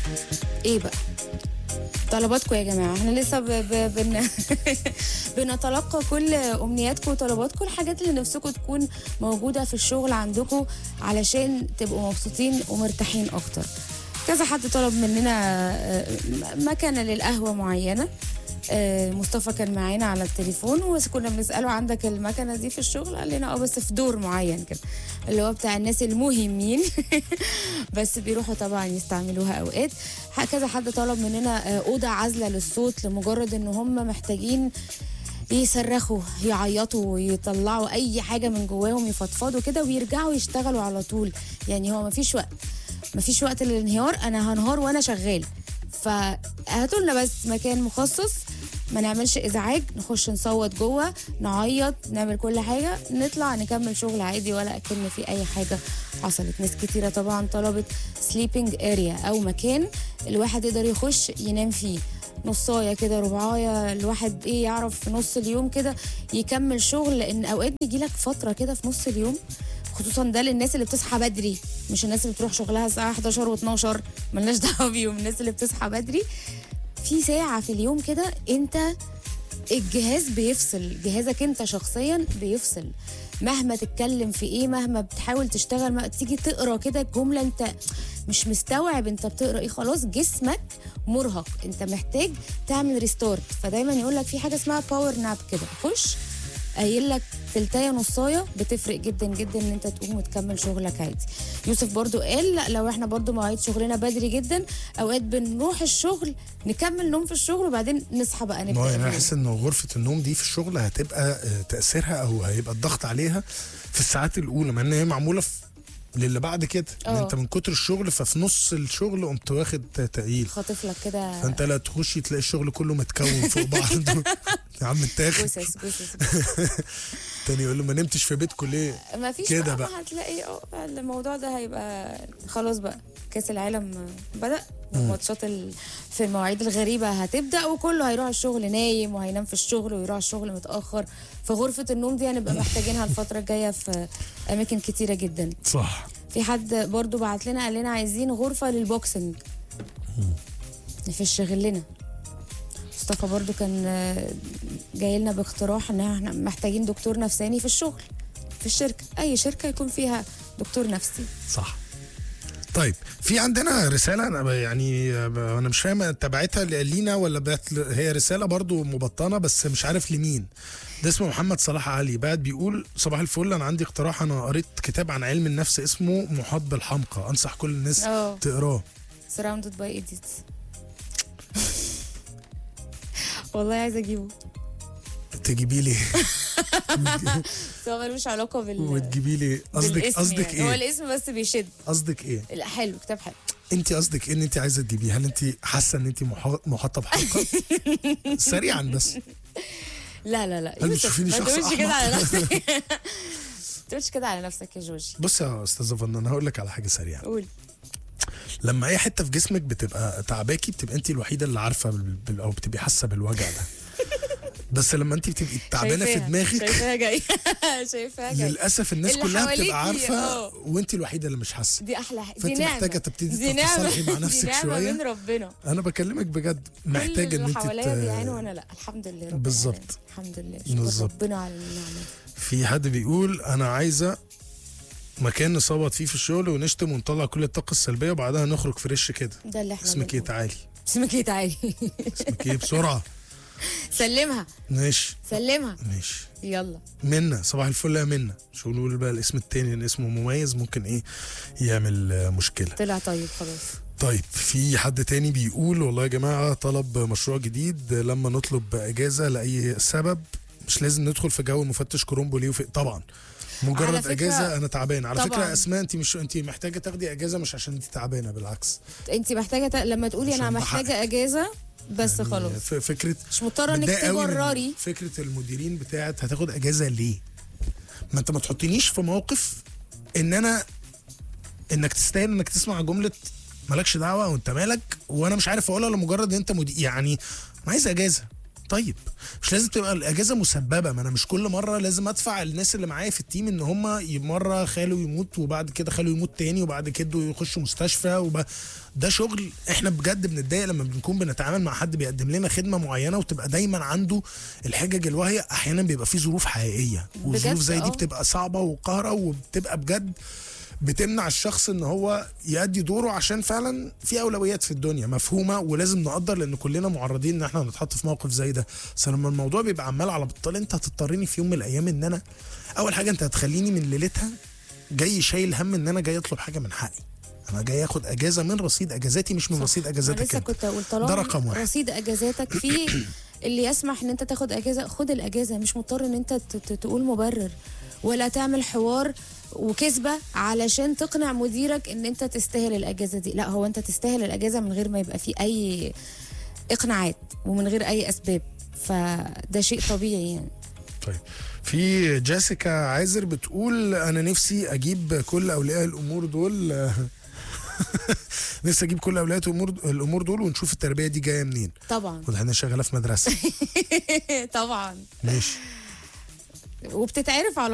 ايه بقى طلباتكم يا جماعه احنا لسه ب... ب... بن... بنتلقى كل امنياتكم وطلباتكم الحاجات اللي نفسكم تكون موجوده في الشغل عندكم علشان تبقوا مبسوطين ومرتاحين اكتر كذا حد طلب مننا آه، مكنه للقهوه معينه آه، مصطفى كان معانا على التليفون وكنا بنساله عندك المكنه دي في الشغل قال لنا اه بس في دور معين كده اللي هو بتاع الناس المهمين بس بيروحوا طبعا يستعملوها اوقات كذا حد طلب مننا آه، اوضه عازله للصوت لمجرد ان هم محتاجين يصرخوا يعيطوا يطلعوا اي حاجه من جواهم يفضفضوا كده ويرجعوا يشتغلوا على طول يعني هو مفيش وقت مفيش وقت للانهيار انا هنهار وانا شغال فهاتوا لنا بس مكان مخصص ما نعملش ازعاج نخش نصوت جوه نعيط نعمل كل حاجه نطلع نكمل شغل عادي ولا اكن في اي حاجه حصلت ناس كتيره طبعا طلبت سليبنج اريا او مكان الواحد يقدر يخش ينام فيه نصايه كده ربعايه الواحد ايه يعرف في نص اليوم كده يكمل شغل لان اوقات بيجي لك فتره كده في نص اليوم خصوصا ده للناس اللي بتصحى بدري مش الناس اللي بتروح شغلها الساعه 11 و12 ملناش دعوه بيهم الناس اللي بتصحى بدري في ساعه في اليوم كده انت الجهاز بيفصل جهازك انت شخصيا بيفصل مهما تتكلم في ايه مهما بتحاول تشتغل ما تيجي تقرا كده الجمله انت مش مستوعب انت بتقرا ايه خلاص جسمك مرهق انت محتاج تعمل ريستارت فدايما يقول لك في حاجه اسمها باور ناب كده خش قايل لك تلتايه نصايه بتفرق جدا جدا ان انت تقوم وتكمل شغلك عادي يوسف برضو قال لا لو احنا برضو مواعيد شغلنا بدري جدا اوقات بنروح الشغل نكمل نوم في الشغل وبعدين نصحى بقى ما هو يعني نبدا انا اليوم. حاسس ان غرفه النوم دي في الشغل هتبقى آه، تاثيرها او هيبقى الضغط عليها في الساعات الاولى مع ان هي معموله في للي بعد كده إن اه. انت من كتر الشغل ففي نص الشغل قمت واخد تقيل خاطف لك كده فانت لا تخش تلاقي الشغل كله متكون فوق بعض يا عم اتاخد جثث جثث تاني يقول له ما نمتش في بيتكم ليه ما فيش كده بقى, بقى. ما هتلاقي اه الموضوع ده هيبقى خلاص بقى كاس العالم بدأ والماتشات ال- في المواعيد الغريبة هتبدأ وكله هيروح الشغل نايم وهينام في الشغل ويروح الشغل متأخر فغرفة النوم دي هنبقى محتاجينها الفترة الجاية في أماكن كتيرة جدا صح في حد برضو بعت لنا قال لنا عايزين غرفة للبوكسنج نفش غلنا مصطفى برضو كان آه، جاي لنا باقتراح ان احنا محتاجين دكتور نفساني في الشغل في الشركة اي شركة يكون فيها دكتور نفسي صح طيب في عندنا رسالة أنا يعني أنا مش فاهم تبعتها لينا ولا بقت هي رسالة برضو مبطنة بس مش عارف لمين ده اسمه محمد صلاح علي بعد بيقول صباح الفل أنا عندي اقتراح أنا قريت كتاب عن علم النفس اسمه محاط بالحمقى أنصح كل الناس اه تقراه surrounded by idiots والله عايزة اجيبه تجيبي لي بس هو ملوش علاقة بال وتجيبي لي قصدك بالاسم قصدك يعني. هو ايه الاسم بس بيشد قصدك ايه لا حلو كتاب حلو انت قصدك ايه ان انت عايزه تجيبيه هل انت حاسه ان انت محا- محاطه بحلقه سريعا بس لا لا لا هل يوسف بتشوفيني ما شخص تقولش كده أحمق؟ على نفسك ما تقولش كده على نفسك يا جورجي بص يا استاذه فن انا هقول لك على حاجه سريعه قول لما اي حته في جسمك بتبقى تعباكي بتبقى انت الوحيده اللي عارفه بال... بال- او بتبقي حاسه بالوجع ده بس لما انت بتبقي تعبانه في شايفاها- دماغك شايفاها جاي شايفاها جاي للاسف الناس اللي كلها حواليكي، بتبقى عارفه اه. وانت الوحيده اللي مش حاسه دي احلى حاجه دي فأنت نعمه محتاجة تبتدي دي نعمه تتصالحي مع دي نفسك نعمه شوية. من ربنا انا بكلمك بجد محتاجه كل ان اللي انت حواليا ت- بيعانوا وانا لا الحمد لله رب بالظبط. العالمين. الحمد لله شكر بالظبط. ربنا على النعمه في حد بيقول انا عايزه مكان نصوت فيه في الشغل ونشتم ونطلع كل الطاقه السلبيه وبعدها نخرج فريش كده ده اللي احنا اسمك ايه بنقوله. تعالي اسمك ايه تعالي اسمك ايه بسرعه سلمها ماشي سلمها ماشي يلا منا صباح الفل يا منا شو نقول بقى الاسم التاني لان اسمه مميز ممكن ايه يعمل آه، مشكله طلع طيب خلاص طيب في حد تاني بيقول والله يا جماعه طلب مشروع جديد لما نطلب اجازه لاي سبب مش لازم ندخل في جو المفتش كرومبو ليه وفي طبعا على مجرد فكرة- اجازه انا تعبان على طبعاً. فكره اسماء انت مش انت محتاجه تاخدي اجازه مش عشان انت تعبانه بالعكس انت محتاجه ت... لما تقولي انا عشان محتاجه بحقك. اجازه بس يعني خلاص ف- فكره مش مضطره انك متضايق قوي من تبرري فكره المديرين بتاعت هتاخد اجازه ليه؟ ما انت ما تحطنيش في موقف ان انا انك تستاهل انك تسمع جمله مالكش دعوه وانت مالك وانا مش عارف اقولها لمجرد ان انت مدير يعني انا عايز اجازه طيب مش لازم تبقى الاجازه مسببه ما انا مش كل مره لازم ادفع الناس اللي معايا في التيم ان هم مره خاله يموت وبعد كده خاله يموت تاني وبعد كده يخشوا مستشفى وب... ده شغل احنا بجد بنتضايق لما بنكون بنتعامل مع حد بيقدم لنا خدمه معينه وتبقى دايما عنده الحجج الواهيه احيانا بيبقى في ظروف حقيقيه وظروف بجد زي دي اه. بتبقى صعبه وقاهره وبتبقى بجد بتمنع الشخص ان هو يأدي دوره عشان فعلا في اولويات في الدنيا مفهومه ولازم نقدر لان كلنا معرضين ان احنا نتحط في موقف زي ده بس لما الموضوع بيبقى عمال على بطال انت هتضطرني في يوم من الايام ان انا اول حاجه انت هتخليني من ليلتها جاي شايل هم ان انا جاي اطلب حاجه من حقي انا جاي اخد اجازه من رصيد اجازاتي مش من رصيد أنا اجازاتك لسه انت كنت اقول ده طالما رقم واحد. رصيد اجازاتك في اللي يسمح ان انت تاخد اجازه خد الاجازه مش مضطر ان انت ت- ت- تقول مبرر ولا تعمل حوار وكذبه علشان تقنع مديرك ان انت تستاهل الاجازه دي لا هو انت تستاهل الاجازه من غير ما يبقى في اي اقناعات ومن غير اي اسباب فده شيء طبيعي يعني طيب في جيسيكا عازر بتقول انا نفسي اجيب كل اولياء الامور دول نفسي اجيب كل اولياء الامور الامور دول ونشوف التربيه دي جايه منين طبعا كنت احنا شغاله في مدرسه طبعا ماشي وبتتعرف على